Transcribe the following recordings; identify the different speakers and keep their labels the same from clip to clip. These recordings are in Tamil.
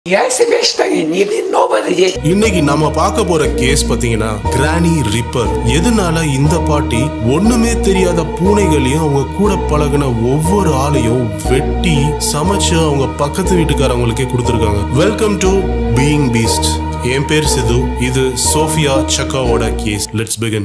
Speaker 1: Я себе считаю невиновен есть.
Speaker 2: இன்னைக்கு நம்ம பார்க்க போற கேஸ் பாத்தீங்கன்னா கிரானி ரிப்பர் எதனால இந்த பாட்டி ஒண்ணுமே தெரியாத பூனைகளையும் அவங்க கூட பழகுன ஒவ்வொரு ஆளையும் வெட்டி சமைச்சு அவங்க பக்கத்து வீட்டுக்காரவங்களுக்கே கொடுத்துருக்காங்க வெல்கம் டு பீயிங் பீஸ்ட் என் பேர் சிது இது சோஃபியா சக்காவோட கேஸ் லெட்ஸ் பிகின்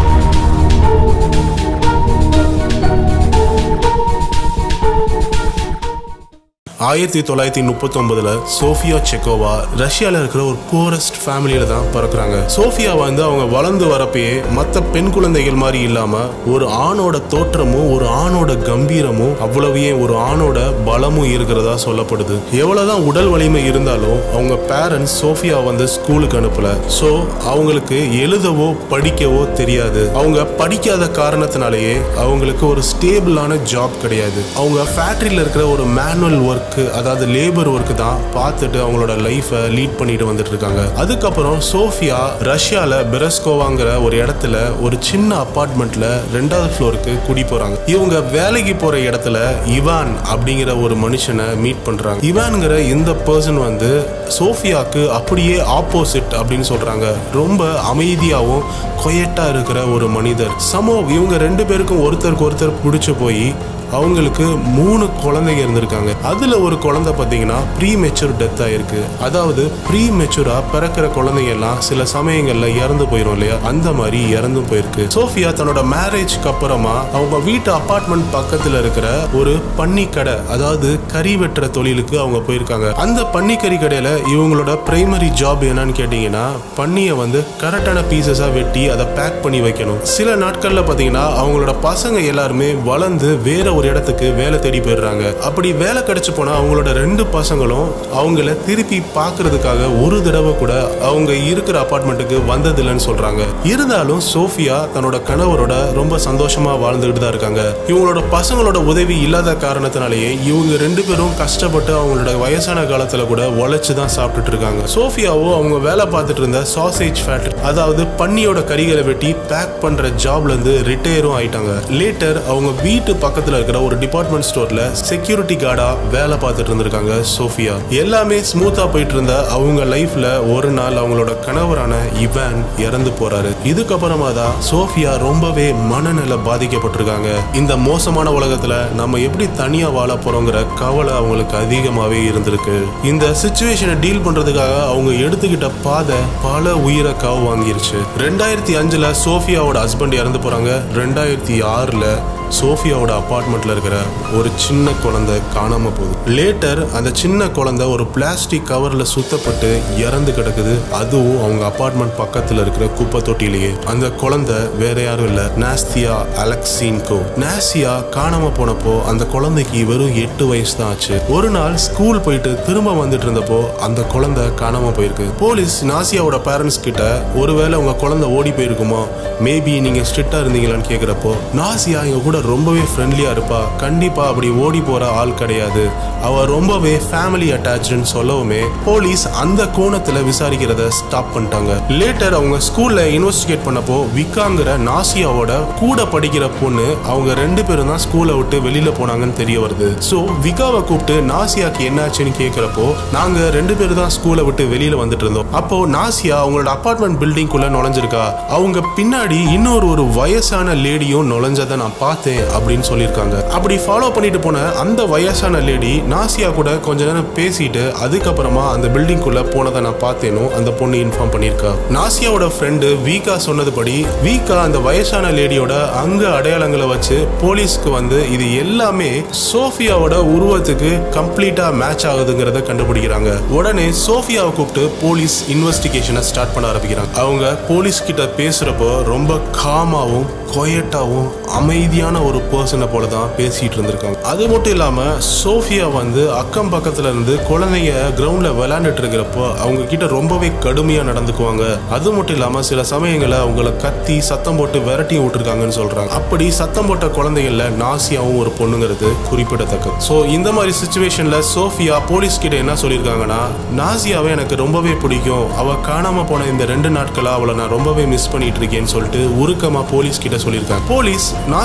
Speaker 2: ஆயிரத்தி தொள்ளாயிரத்தி முப்பத்தி ஒன்பதுல சோஃபியா செக்கோவா ரஷ்யால இருக்கிற ஒரு போரஸ்ட் ஃபேமிலியில தான் பிறக்குறாங்க சோஃபியா வந்து அவங்க வளர்ந்து வரப்பயே மற்ற பெண் குழந்தைகள் மாதிரி இல்லாம ஒரு ஆணோட தோற்றமும் ஒரு ஆணோட கம்பீரமும் அவ்வளவையே ஒரு ஆணோட பலமும் இருக்கிறதா சொல்லப்படுது எவ்வளவுதான் உடல் வலிமை இருந்தாலும் அவங்க பேரண்ட்ஸ் சோஃபியா வந்து ஸ்கூலுக்கு அனுப்பல ஸோ அவங்களுக்கு எழுதவோ படிக்கவோ தெரியாது அவங்க படிக்காத காரணத்தினாலேயே அவங்களுக்கு ஒரு ஸ்டேபிளான ஜாப் கிடையாது அவங்க ஃபேக்டரியில் இருக்கிற ஒரு மேனுவல் ஒர்க் அதாவது லேபர் ஒர்க் தான் பார்த்துட்டு அவங்களோட லைஃபை லீட் பண்ணிட்டு வந்துட்டு இருக்காங்க அதுக்கப்புறம் சோஃபியா ரஷ்யால பெரஸ்கோவாங்கிற ஒரு இடத்துல ஒரு சின்ன அபார்ட்மெண்ட்ல ரெண்டாவது ஃப்ளோருக்கு குடி போறாங்க இவங்க வேலைக்கு போற இடத்துல இவான் அப்படிங்கிற ஒரு மனுஷனை மீட் பண்றாங்க இவான்ங்கிற இந்த பர்சன் வந்து சோஃபியாக்கு அப்படியே ஆப்போசிட் அப்படின்னு சொல்றாங்க ரொம்ப அமைதியாகவும் கொயட்டா இருக்கிற ஒரு மனிதர் சமோ இவங்க ரெண்டு பேருக்கும் ஒருத்தருக்கு ஒருத்தர் பிடிச்சு போய் அவங்களுக்கு மூணு குழந்தைங்க இருந்திருக்காங்க அதுல ஒரு குழந்தை பார்த்தீங்கன்னா ப்ரீ மெச்சூர் டெத் ஆயிருக்கு அதாவது ப்ரீ மெச்சூரா பிறக்கிற குழந்தைங்க எல்லாம் சில சமயங்கள்ல இறந்து போயிடும் இல்லையா அந்த மாதிரி இறந்தும் போயிருக்கு சோஃபியா தன்னோட மேரேஜ்க்கு அப்புறமா அவங்க வீட்டு அபார்ட்மெண்ட் பக்கத்துல இருக்கிற ஒரு பன்னி கடை அதாவது கறி வெட்டுற தொழிலுக்கு அவங்க போயிருக்காங்க அந்த பன்னிக்கறி கடையில இவங்களோட பிரைமரி ஜாப் என்னன்னு கேட்டீங்கன்னா பன்னியை வந்து கரெக்டான பீசஸா வெட்டி அதை பேக் பண்ணி வைக்கணும் சில நாட்கள்ல பாத்தீங்கன்னா அவங்களோட பசங்க எல்லாருமே வளர்ந்து வேற ஒரு இடத்துக்கு வேலை தேடி போயிடுறாங்க அப்படி வேலை கிடைச்சு போனா அவங்களோட ரெண்டு பசங்களும் அவங்கள திருப்பி பார்க்கிறதுக்காக ஒரு தடவை கூட அவங்க இருக்கிற அபார்ட்மெண்ட்டுக்கு வந்ததில்லைன்னு சொல்றாங்க இருந்தாலும் சோஃபியா தன்னோட கணவரோட ரொம்ப சந்தோஷமா வாழ்ந்துகிட்டு தான் இருக்காங்க இவங்களோட பசங்களோட உதவி இல்லாத காரணத்தினாலேயே இவங்க ரெண்டு பேரும் கஷ்டப்பட்டு அவங்களோட வயசான காலத்துல கூட உழைச்சு தான் சாப்பிட்டுட்டு இருக்காங்க சோஃபியாவோ அவங்க வேலை பார்த்துட்டு இருந்த சாசேஜ் ஃபேக்டரி அதாவது பன்னியோட கறிகளை வெட்டி பேக் பண்ற ஜாப்ல இருந்து ரிட்டையரும் ஆயிட்டாங்க லேட்டர் அவங்க வீட்டு பக்கத்துல இருக்கிற ஒரு டிபார்ட்மெண்ட் ஸ்டோர்ல செக்யூரிட்டி கார்டா வேலை பார்த்துட்டு இருந்திருக்காங்க சோஃபியா எல்லாமே ஸ்மூத்தா போயிட்டு இருந்த அவங்க லைஃப்ல ஒரு நாள் அவங்களோட கணவரான இவான் இறந்து போறாரு இதுக்கப்புறமா தான் சோஃபியா ரொம்பவே மனநல பாதிக்கப்பட்டிருக்காங்க இந்த மோசமான உலகத்துல நம்ம எப்படி தனியா வாழ போறோங்கிற கவலை அவங்களுக்கு அதிகமாவே இருந்திருக்கு இந்த சுச்சுவேஷனை டீல் பண்றதுக்காக அவங்க எடுத்துக்கிட்ட பாதை பல உயிரை காவு வாங்கிருச்சு ரெண்டாயிரத்தி அஞ்சுல சோஃபியாவோட ஹஸ்பண்ட் இறந்து போறாங்க ரெண்டாயிரத்தி ஆறுல சோஃபியாவோட அபார்ட்மெண்ட்ல இருக்கிற ஒரு சின்ன குழந்தை காணாம போகுது லேட்டர் அந்த சின்ன குழந்தை ஒரு பிளாஸ்டிக் கவர்ல சுத்தப்பட்டு இறந்து கிடக்குது அதுவும் அவங்க அபார்ட்மெண்ட் பக்கத்துல இருக்கிற குப்பை தொட்டிலேயே அந்த குழந்தை வேற யாரும் இல்ல நாஸ்தியா அலெக்சின்கோ நாசியா காணாம போனப்போ அந்த குழந்தைக்கு வெறும் எட்டு வயசு தான் ஆச்சு ஒரு நாள் ஸ்கூல் போயிட்டு திரும்ப வந்துட்டு இருந்தப்போ அந்த குழந்தை காணாம போயிருக்கு போலீஸ் நாசியாவோட பேரண்ட்ஸ் கிட்ட ஒருவேளை உங்க குழந்தை ஓடி போயிருக்குமோ மேபி நீங்க ஸ்ட்ரிக்டா இருந்தீங்களான்னு கேக்குறப்போ நாசியா எங்க கூட ரொம்பவே ஃப்ரெண்ட்லியா இருப்பா கண்டிப்பா அப்படி ஓடி போற ஆள் கிடையாது அவ ரொம்பவே ஃபேமிலி அட்டாச்சுன்னு சொல்லவுமே போலீஸ் அந்த கோணத்துல விசாரிக்கிறத ஸ்டாப் பண்ணிட்டாங்க லேட்டர் அவங்க ஸ்கூல்ல இன்வெஸ்டிகேட் பண்ணப்போ விக்காங்கிற நாசியாவோட கூட படிக்கிற பொண்ணு அவங்க ரெண்டு பேரும் தான் ஸ்கூலை விட்டு வெளியில போனாங்கன்னு தெரிய வருது ஸோ விகாவை கூப்பிட்டு நாசியாக்கு என்னாச்சுன்னு கேட்கிறப்போ நாங்க ரெண்டு பேரும் தான் ஸ்கூலை விட்டு வெளியில வந்துட்டு இருந்தோம் அப்போ நாசியா அவங்களோட அபார்ட்மெண்ட் பில்டிங் குள்ள நுழைஞ்சிருக்கா அவங்க பின்னாடி இன்னொரு ஒரு வயசான லேடியும் நுழைஞ்சதை நான் பார்த்தேன் அப்படின்னு சொல்லியிருக்காங்க அப்படி ஃபாலோ பண்ணிட்டு போன அந்த வயசான லேடி நாசியா கூட கொஞ்ச நேரம் பேசிட்டு அதுக்கப்புறமா அந்த பில்டிங் குள்ள போனதை நான் பார்த்தேனோ அந்த பொண்ணு இன்ஃபார்ம் பண்ணியிருக்கா நாசியாவோட ஃப்ரெண்டு வீக்கா சொன்னதுபடி வீக்கா அந்த வயசான லேடியோட அங்க அடையாளங்களை வச்சு போலீஸ்க்கு வந்து இது எல்லாமே சோஃபியாவோட உருவத்துக்கு கம்ப்ளீட்டா மேட்ச் ஆகுதுங்கிறத கண்டுபிடிக்கிறாங்க உடனே சோஃபியாவை கூப்பிட்டு போலீஸ் இன்வெஸ்டிகேஷனை ஸ்டார்ட் பண்ண ஆரம்பிக்கிறாங்க அவங்க போலீஸ் கிட்ட பேசுறப்போ ரொம்ப காமாவும் கொயட்டாவும் அமைதியான ஒரு பர்சனை போல தான் பேசிட்டு இருந்திருக்காங்க அது மட்டும் இல்லாம சோஃபியா வந்து அக்கம் பக்கத்துல இருந்து குழந்தைங்க கிரவுண்ட்ல விளையாண்டுட்டு இருக்கிறப்போ அவங்க கிட்ட ரொம்பவே கடுமையா நடந்துக்குவாங்க அது மட்டும் இல்லாம சில சமயங்கள்ல அவங்கள கத்தி சத்தம் போட்டு விரட்டி விட்டுருக்காங்கன்னு சொல்றாங்க அப்படி சத்தம் போட்ட குழந்தைகள்ல நாசியாவும் ஒரு பொண்ணுங்கிறது குறிப்பிடத்தக்கது ஸோ இந்த மாதிரி சுச்சுவேஷன்ல சோஃபியா போலீஸ் கிட்ட என்ன சொல்லியிருக்காங்கன்னா நாசியாவை எனக்கு ரொம்பவே பிடிக்கும் அவ காணாம போன இந்த ரெண்டு நாட்களா அவளை நான் ரொம்பவே மிஸ் பண்ணிட்டு இருக்கேன்னு சொல்லிட்டு உருக்கமா போலீஸ் கிட்ட சொல்லியிருக்காங்க போலீஸ் நாசியாவோட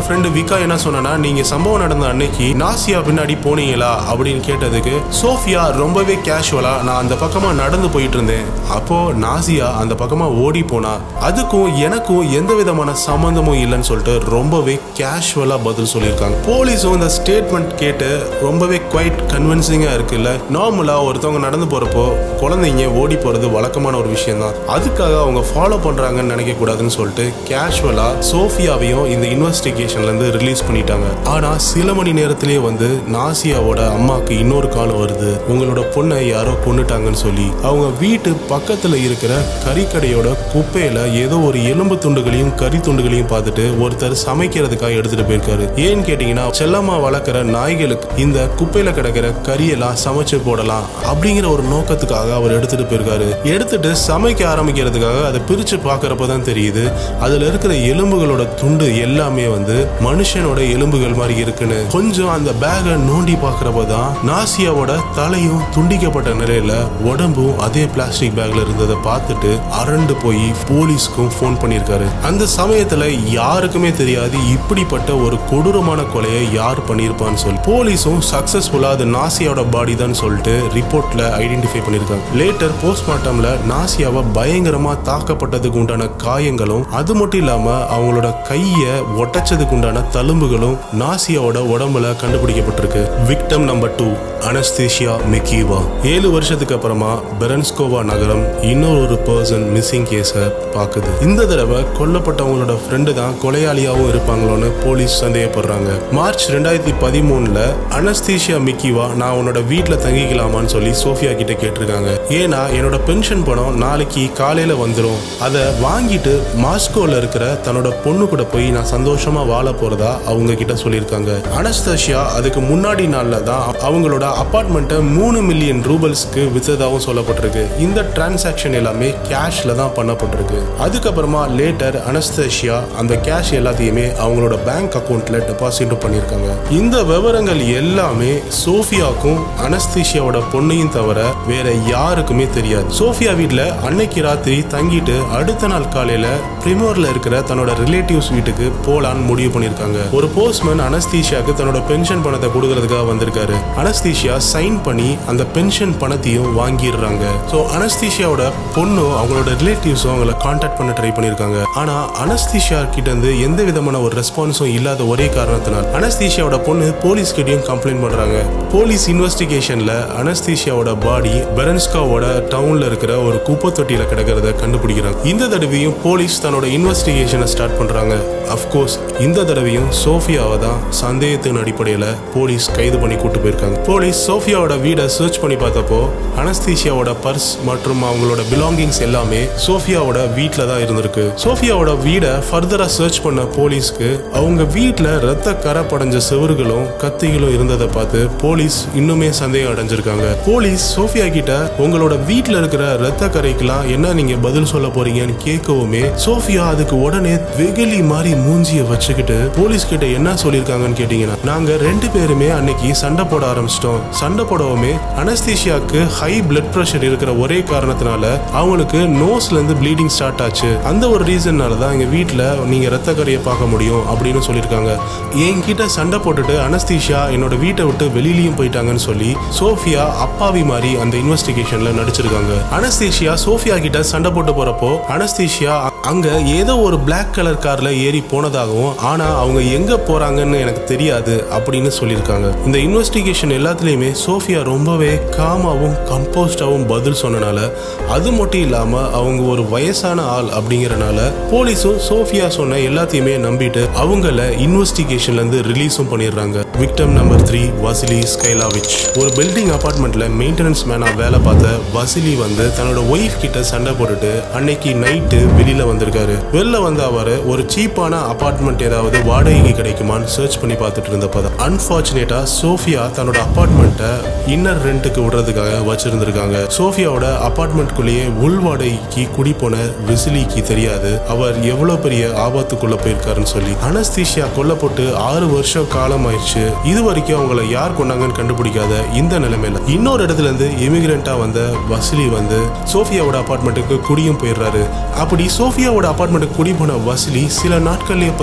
Speaker 2: ஃப்ரெண்டு விகா என்ன சொன்னா நீங்க சம்பவம் நடந்த அன்னைக்கு நாசியா பின்னாடி போனீங்களா அப்படின்னு கேட்டதுக்கு சோஃபியா ரொம்பவே கேஷுவலா நான் அந்த பக்கமா நடந்து போயிட்டு இருந்தேன் அப்போ நாசியா அந்த பக்கமா ஓடி போனா அதுக்கும் எனக்கும் எந்த விதமான சம்பந்தமும் இல்லைன்னு சொல்லிட்டு ரொம்பவே கேஷுவலா பதில் சொல்லியிருக்காங்க போலீஸும் இந்த ஸ்டேட்மெண்ட் கேட்டு ரொம்பவே குவைட் கன்வின்சிங்கா இருக்குல்ல நார்மலா ஒருத்தவங்க நடந்து போறப்போ குழந்தைங்க ஓடி போறது வழக்கமான ஒரு விஷயம் தான் அதுக்காக அவங்க ஃபாலோ பண்றாங்கன்னு நினைக்க கூடாதுன்னு சொல்லிட்டு கேஷுவலா சோஃபியாவையும் இந்த இன்வெஸ்டிகேஷன்ல இருந்து ரிலீஸ் பண்ணிட்டாங்க ஆனா சில மணி நேரத்திலேயே வந்து நாசியாவோட அம்மாக்கு இன்னொரு காலம் வருது உங்களோட பொண்ணை யாரோ கொண்டுட்டாங்கன்னு சொல்லி அவங்க வீட்டு பக்கத்துல இருக்கிற கறிக்கடையோட குப்பையில ஏதோ ஒரு எலும்பு துண்டுகளையும் கறி துண்டுகளையும் பார்த்துட்டு ஒருத்தர் சமைக்கிறதுக்காக எடுத்துட்டு போயிருக்காரு ஏன்னு கேட்டீங்கன்னா செல்லம்மா வளர்க்குற நாய்களுக்கு இந்த குப்பையில கிடக்கிற கறியெல்லாம் சமைச்சு போடலாம் அப்படிங்கிற ஒரு நோக்கத்துக்காக அவர் எடுத்துட்டு போயிருக்காரு எடுத்துட்டு சமைக்க ஆரம்பிக்கிறதுக்காக அதை பிரிச்சு பார்க்கறப்ப தான் தெரியுது அதுல இருக்கிற எலும்புகளோட துண்டு எல்லாமே வந்து மனுஷனோட எலும்புகள் மாதிரி இருக்குன்னு கொஞ்சம் அந்த பேகை நோண்டி பார்க்கறப்ப தான் நாசியாவோட தலையும் துண்டிக்கப்பட்ட நிலையில உடம்பும் அதே பிளாஸ்டிக் பேக்ல இருந்ததை பார்த்துட்டு அரண்டு போய் போலீஸ்க்கும் ஃபோன் பண்ணியிருக்காரு அந்த சமயத்துல யாருக்குமே தெரியாது இப்படிப்பட்ட ஒரு கொடூரமான கொலையை யார் பண்ணியிருப்பான்னு சொல்லி போலீஸும் சக்சஸ்ஃபுல்லா அது நாசியாவோட பாடி தான் சொல்லிட்டு ரிப்போர்ட்ல ஐடென்டிஃபை பண்ணியிருக்காங்க லேட்டர் போஸ்ட்மார்ட்டம்ல நாசியாவை பயங்கரமா தாக்கப்பட்டதுக்கு உண்டான காயங்களும் அது மட்டும் இல்லாம அவங்களோட கையை ஒட்டச்சதுக்கு உண்டான தழும்புகளும் நாசியாவோட உடம்புல கண்டுபிடிக்கப்பட்டிருக்கு victim number two Anastasia Mikheeva ஏழு வருஷத்துக்கு அப்புறமா பெரன்ஸ்கோவா நகரம் இன்னொரு ஒரு பர்சன் மிஸ்ஸிங் கேஸை பார்க்குது இந்த தடவை கொல்லப்பட்டவங்களோட ஃப்ரெண்டு தான் கொலையாளியாகவும் இருப்பாங்களோன்னு போலீஸ் சந்தேகப்படுறாங்க மார்ச் ரெண்டாயிரத்தி பதிமூணுல அனஸ்தீஷியா மிக்கிவா நான் உன்னோட வீட்டில் தங்கிக்கலாமான்னு சொல்லி சோஃபியா கிட்ட கேட்டிருக்காங்க ஏன்னா என்னோட பென்ஷன் பணம் நாளைக்கு காலையில வந்துடும் அதை வாங்கிட்டு மாஸ்கோல இருக்கிற தன்னோட பொண்ணு கூட போய் நான் சந்தோஷமா வாழ போறதா அவங்க கிட்ட சொல்லியிருக்காங்க அனஸ்தேஷியா அதுக்கு முன்னாடி நாள்ல தான் அவங்களோட அபார்ட்மெண்ட்டை மூணு மில்லியன் ரூபல்ஸ்க்கு வித்ததாகவும் சொல்லப்பட்டிருக்கு இந்த டிரான்சாக்ஷன் எல்லாமே கேஷ்ல தான் பண்ணப்பட்டிருக்கு அதுக்கப்புறமா லேட்டர் அனஸ்தேஷியா அந்த கேஷ் எல்லாத்தையுமே அவங்களோட பேங்க் அக்கௌண்ட்ல டெபாசிட் பண்ணியிருக்காங்க இந்த விவரங்கள் எல்லாமே சோஃபியாக்கும் அனஸ்தேஷியாவோட பொண்ணையும் தவிர வேற யாருக்குமே தெரியாது சோஃபியா வீட்ல அன்னைக்கு ராத்திரி தங்கிட்டு அடுத்த நாள் காலையில பிரிமோர்ல இருக்கிற தன்னோட ரிலேட்டிவ்ஸ் வீட்டுக்கு போலான்னு முடிவு பண்ணியிருக்காங்க ஒரு போஸ்ட்மேன் அனஸ்தீஷியாக்கு தன்னோட பென்ஷன் பணத்தை கொடுக்கறதுக்காக வந்திருக்காரு அனஸ்தீஷியா சைன் பண்ணி அந்த பென்ஷன் பணத்தையும் வாங்கிடுறாங்க ஸோ அனஸ்தீஷியாவோட பொண்ணும் அவங்களோட ரிலேட்டிவ்ஸும் அவங்கள காண்டாக்ட் பண்ண ட்ரை பண்ணியிருக்காங்க ஆனா அனஸ்தீஷியா கிட்ட இருந்து எந்த விதமான ஒரு ரெஸ்பான்ஸும் இல்லாத ஒரே காரணத்தினால் அனஸ்தீஷியாவோட பொண்ணு போலீஸ் கிட்டயும் கம்ப்ளைண்ட் பண்றாங்க போலீஸ் இன்வெஸ்டிகேஷன்ல அனஸ்தீஷியாவோட பாடி பெரன்ஸ்காவோட டவுன்ல இருக்கிற ஒரு குப்பை தொட்டியில கிடக்கிறத கண்டுபிடிக்கிறாங்க இந்த தடவையும் போலீஸ் தன்னோட இன்வெஸ்டிகேஷனை ஸ்டார்ட் பண்றாங்க அஃப்கோர்ஸ் இந்த தடவையும் சோஃபியாவை தான் சந்தேகத்தின் அடிப்படையில் போலீஸ் கைது பண்ணி கூட்டு போயிருக்காங்க போலீஸ் சோஃபியாவோட வீடை சர்ச் பண்ணி பார்த்தப்போ அனஸ்தீஷியாவோட பர்ஸ் மற்றும் அவங்களோட பிலாங்கிங்ஸ் எல்லாமே சோஃபியாவோட வீட்டில் தான் இருந்திருக்கு சோஃபியாவோட வீடை ஃபர்தரா சர்ச் பண்ண போலீஸ்க்கு அவங்க வீட்டில் ரத்த கரை படைஞ்ச செவறுகளும் கத்திகளும் இருந்ததை பார்த்து போலீஸ் இன்னுமே சந்தேகம் அடைஞ்சிருக்காங்க போலீஸ் சோஃபியா கிட்ட உங்களோட வீட்டில் இருக்கிற ரத்த கரைக்கெல்லாம் என்ன நீங்க பதில் சொல்ல போறீங்கன்னு கேட்கவுமே சோஃபியா அதுக்கு உடனே வெகுலி மாதிரி மூஞ்சிய வச்சுக்கிட்டு போலீஸ் கிட்ட என்ன சொல்லியிருக்காங்கன்னு கேட்டீங்கன்னா நாங்க ரெண்டு பேருமே அன்னைக்கு சண்டை போட ஆரம்பிச்சிட்டோம் சண்டை போடவுமே அனஸ்தீஷியாக்கு ஹை பிளட் ப்ரெஷர் இருக்கிற ஒரே காரணத்தினால அவங்களுக்கு நோஸ்ல இருந்து ப்ளீடிங் ஸ்டார்ட் ஆச்சு அந்த ஒரு ரீசன்னால தான் எங்க வீட்டில் நீங்க ரத்த கரையை பார்க்க முடியும் அப்படின்னு சொல்லியிருக்காங்க என்கிட்ட சண்டை போட்டுட்டு அனஸ்தீஷியா என்னோட வீட்டை விட்டு வெளியிலயும் போயிட்டாங்கன்னு சொல்லி சோஃபியா அப்பாவி மாதிரி அந்த இன்வெஸ்டிகேஷன்ல நடிச்சிருக்காங்க அனஸ்தீஷியா சோஃபியா கிட்ட சண்டை போட்டு போறப்போ அனஸ்தீஷியா அங்க ஏதோ ஒரு Black கலர் கார்ல ஏறி போனதாகவும் ஆனா அவங்க எங்க போறாங்கன்னு எனக்கு தெரியாது அப்படின்னு சொல்லியிருக்காங்க இந்த இன்வெஸ்டிகேஷன் எல்லாத்துலயுமே சோஃபியா ரொம்பவே காமாவும் கம்போஸ்டாவும் பதில் சொன்னனால அது மட்டும் இல்லாம அவங்க ஒரு வயசான ஆள் அப்படிங்கறனால போலீஸும் சோஃபியா சொன்ன எல்லாத்தையுமே நம்பிட்டு அவங்கள இன்வெஸ்டிகேஷன்ல இருந்து ரிலீஸும் பண்ணிடுறாங்க victim number three Vasily Skylavich ஒரு பில்டிங் அபார்ட்மெண்ட்ல மெயின்டெனன்ஸ் மேனா வேலை பார்த்த வசிலி வந்து தன்னோட ஒய்ஃப் கிட்ட சண்டை போட்டுட்டு அன்னைக்கு நைட்டு வெளியில வந்திருக்காரு வெளில வந்த அவர் ஒரு சீப்பான அபார்ட்மெண்ட் ஏதாவது வாடகைக்கு கிடைக்குமான்னு சர்ச் பண்ணி பார்த்துட்டு இருந்தப்பதான் அன்பார்ச்சுனேட்டா சோஃபியா தன்னோட அபார்ட்மெண்ட்டை இன்னர் ரெண்ட்டுக்கு விடுறதுக்காக வச்சிருந்திருக்காங்க சோஃபியாவோட அபார்ட்மெண்ட்குள்ளேயே உள் வாடகைக்கு குடி போன விசிலிக்கு தெரியாது அவர் எவ்வளவு பெரிய ஆபத்துக்குள்ள போயிருக்காருன்னு சொல்லி அனஸ்தீஷியா கொல்லப்பட்டு ஆறு வருஷம் காலம் ஆயிடுச்சு இது வரைக்கும் அவங்கள யார் கொண்டாங்கன்னு கண்டுபிடிக்காத இந்த நிலைமையில இன்னொரு இடத்துல இருந்து இமிகிரண்டா வந்த வசிலி வந்து சோஃபியாவோட அபார்ட்மெண்ட்டுக்கு குடியும் போயிடுறாரு அப்படி சோஃபியாவோட அபார்ட்மெண்ட்டுக்கு குடி போன வசிலி சில நாட்கள்லயே பார்த்தீங்கன்னா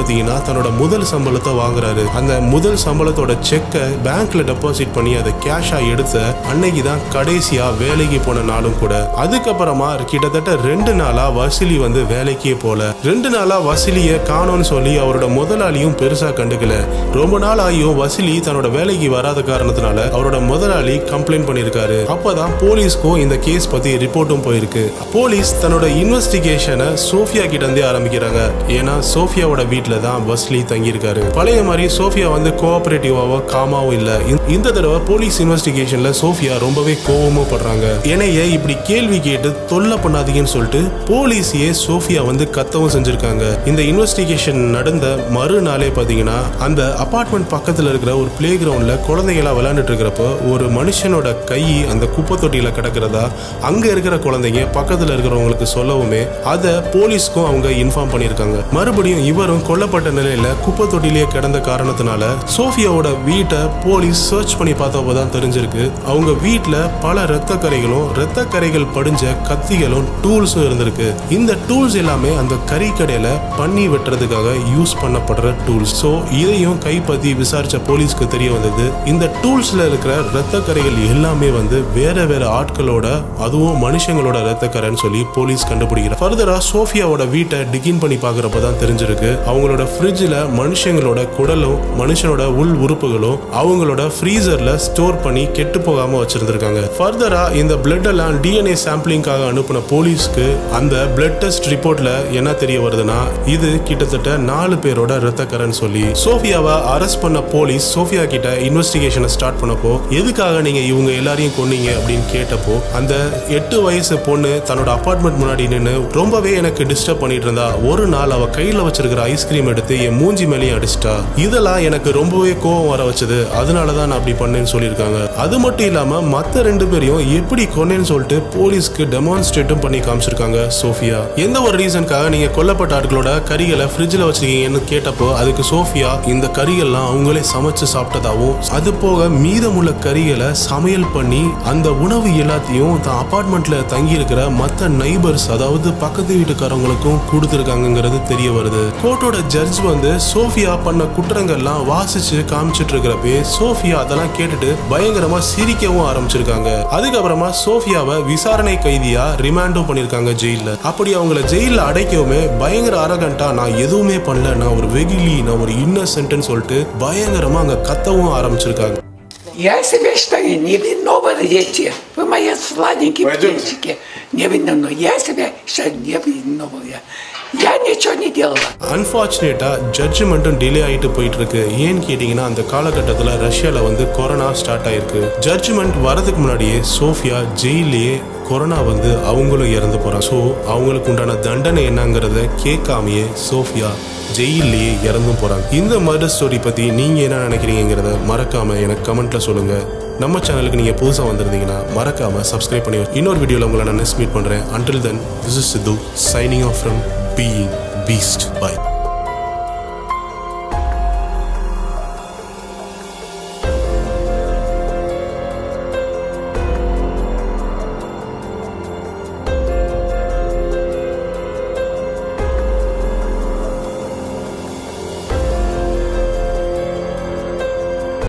Speaker 2: தன்னோட முதல் சம்பளத்தை வாங்குறாரு அந்த முதல் சம்பளத்தோட செக்கை பேங்க்ல டெபாசிட் பண்ணி அதை கேஷா எடுத்த அன்னைக்கு தான் கடைசியா வேலைக்கு போன நாளும் கூட அதுக்கப்புறமா கிட்டத்தட்ட ரெண்டு நாளா வசூலி வந்து வேலைக்கே போல ரெண்டு நாளா வசூலிய காணோம்னு சொல்லி அவரோட முதலாளியும் பெருசா கண்டுக்கல ரொம்ப நாள் ஆகியும் வசூலி தன்னோட வேலைக்கு வராத காரணத்தினால அவரோட முதலாளி கம்ப்ளைண்ட் பண்ணிருக்காரு அப்பதான் போலீஸ்க்கும் இந்த கேஸ் பத்தி ரிப்போர்ட்டும் போயிருக்கு போலீஸ் தன்னோட இன்வெஸ்டிகேஷனை சோஃபியா கிட்ட இருந்தே ஆரம்பிக்கிறாங்க ஏன்னா சோஃபியாவோட வீட்ல தான் வஸ்லி தங்கியிருக்காரு பழைய மாதிரி சோஃபியா வந்து கோஆபரேட்டிவாவோ காமாவும் இல்ல இந்த- இந்த தடவை போலீஸ் இன்வெஸ்டிகேஷன்ல சோஃபியா ரொம்பவே கோவமும் படுறாங்க என்னைய இப்படி கேள்வி கேட்டு தொல்லை பண்ணாதீங்கன்னு சொல்லிட்டு போலீஸையே சோஃபியா வந்து கத்தவும் செஞ்சிருக்காங்க இந்த இன்வெஸ்டிகேஷன் நடந்த மறுநாளே பாத்தீங்கன்னா அந்த அபார்ட்மெண்ட் பக்கத்துல இருக்கிற ஒரு பிளே கிரவுண்ட்ல குழந்தைகளா விளையாண்டுட்டு இருக்கிறப்போ ஒரு மனுஷனோட கை அந்த குப்பை தொட்டியில கிடக்கிறதா அங்க இருக்கிற குழந்தைங்க பக்கத்துல இருக்கிறவங்களுக்கு சொல்லவுமே அதை போலீஸ்க்கும் அவங்க இன்ஃபார்ம் பண்ணியிருக்காங்க மறுபடியும் இவரும் கொல்லப்பட்ட நிலையில குப்பை தொட்டிலேயே கிடந்த காரணத்தினால சோஃபியாவோட வீட்டை போலீஸ் சர்ச் பண்ணி பார்த்தப்போ தான் தெரிஞ்சிருக்கு அவங்க வீட்ல பல இரத்த கரைகளும் இரத்த கரைகள் படிஞ்ச கத்திகளும் டூல்ஸும் இருந்திருக்கு இந்த டூல்ஸ் எல்லாமே அந்த கறி கடையில பண்ணி வெட்டுறதுக்காக யூஸ் பண்ணப்படுற டூல்ஸ் ஸோ இதையும் கைப்பற்றி விசாரிச்ச போலீஸ்க்கு தெரிய வந்தது இந்த டூல்ஸ்ல இருக்கிற இரத்த கரைகள் எல்லாமே வந்து வேற வேற ஆட்களோட அதுவும் மனுஷங்களோட இரத்த கரைன்னு சொல்லி போலீஸ் கண்டுபிடிக்கிறார் ஃபர்தரா சோஃபியாவோட வீட்டை டிகின் பண்ணி பார்க்கறப்ப தான் தெரிஞ்சிருக்கு அவங்களோட ஃப்ரிட்ஜில் மனுஷங்களோட குடலும் மனுஷனோட உள் உறுப்புகளும் அவங்களோட ஃப்ரீசர்ல ஸ்டோர் பண்ணி கெட்டு போகாம வச்சிருந்திருக்காங்க ஃபர்தரா இந்த பிளட் எல்லாம் டிஎன்ஏ சாம்பிளிங்காக அனுப்பின போலீஸ்க்கு அந்த பிளட் டெஸ்ட் ரிப்போர்ட்ல என்ன தெரிய வருதுன்னா இது கிட்டத்தட்ட நாலு பேரோட இரத்தக்கரன்னு சொல்லி சோஃபியாவை அரெஸ்ட் பண்ண போலீஸ் சோஃபியா கிட்ட இன்வெஸ்டிகேஷனை ஸ்டார்ட் பண்ணப்போ எதுக்காக நீங்க இவங்க எல்லாரையும் கொன்னீங்க அப்படின்னு கேட்டப்போ அந்த எட்டு வயசு பொண்ணு தன்னோட அபார்ட்மெண்ட் முன்னாடி நின்று ரொம்பவே எனக்கு டிஸ்டர்ப் பண்ணிட்டு இருந்தா ஒரு நாள் அவ கையில வச்சிருக்கிற ஐஸ்கிரீம் எடுத்து என் மூஞ்சி மேலேயும் அடிச்சிட்டா இதெல்லாம் எனக்கு ரொம்பவே கோவம் வர வச்சது அதனால தான் நான் அப்படி பண்ணேன்னு சொல்லியிருக்காங்க அது மட்டும் இல்லாம மத்த ரெண்டு பேரையும் எப்படி கொன்னேன்னு சொல்லிட்டு போலீஸ்க்கு டெமான்ஸ்ட்ரேட்டும் பண்ணி காமிச்சிருக்காங்க சோஃபியா எந்த ஒரு ரீசனுக்காக நீங்க கொல்லப்பட்ட ஆட்களோட கறிகளை ஃப்ரிட்ஜில் வச்சிருக்கீங்கன்னு கேட்டப்போ அதுக்கு சோஃபியா இந்த கறிகள்லாம் அவங்களே சமைச்சு சாப்பிட்டதாவும் அது போக மீதமுள்ள கறிகளை சமையல் பண்ணி அந்த உணவு எல்லாத்தையும் தான் அபார்ட்மெண்ட்ல தங்கி இருக்கிற மற்ற நைபர்ஸ் அதாவது பக்கத்து வீட்டுக்காரவங்களுக்கும் கொடுத்துருக்காங்கிறது தெரிய வருது கோர்ட்டோட ஜட்ஜ் வந்து சோஃபியா பண்ண குற்றங்கள்லாம் வாசிச்சு காமிச்சிட்டு இருக்கிறப்பே சோஃபியா அதெல்லாம் கேட்டுட்டு பயங்கரமா சிரிக்கவும் ஆரம்பிச்சிருக்காங்க அதுக்கப்புறமா சோஃபியாவை விசாரணை கைதியா ரிமாண்டும் பண்ணிருக்காங்க ஜெயில அப்படி அவங்கள ஜெயில அடைக்கவுமே பயங்கர அரகண்டா நான் எதுவுமே பண்ணல நான் ஒரு வெகிலி நான் ஒரு இன்னசென்ட்னு சொல்லிட்டு பயங்கரமா அங்க கத்தவும் ஆரம்பிச்சிருக்காங்க
Speaker 1: Я себя считаю невиновной дети. Вы мои сладенькие
Speaker 3: Пойдемте.
Speaker 1: птенчики. Невиновной. Я себя считаю невиновной. Я ничего не делала.
Speaker 2: அன்ஃபார்ச்சுனேட்டா ஜட்ஜ்மெண்ட்டும் டிலே ஆகிட்டு போயிட்டு இருக்கு ஏன்னு கேட்டிங்கன்னா அந்த காலகட்டத்தில் ரஷ்யாவில் வந்து கொரோனா ஸ்டார்ட் ஆயிருக்கு ஜட்ஜ்மெண்ட் வரதுக்கு முன்னாடியே சோஃபியா ஜெயிலேயே கொரோனா வந்து அவங்களும் இறந்து போறாங்க ஸோ அவங்களுக்கு உண்டான தண்டனை என்னங்கிறத கேட்காமையே சோஃபியா ஜெயிலேயே இறந்தும் போறாங்க இந்த மர்டர் ஸ்டோரி பத்தி நீங்க என்ன நினைக்கிறீங்கிறத மறக்காம எனக்கு கமெண்ட்ல சொல்லுங்க நம்ம சேனலுக்கு நீங்க புதுசா வந்திருந்தீங்கன்னா மறக்காம சப்ஸ்கிரைப் பண்ணி இன்னொரு வீடியோல உங்களை நான் நெக்ஸ்ட் மீட் பண்றேன் until then this is Siddhu signing off from Being Beast by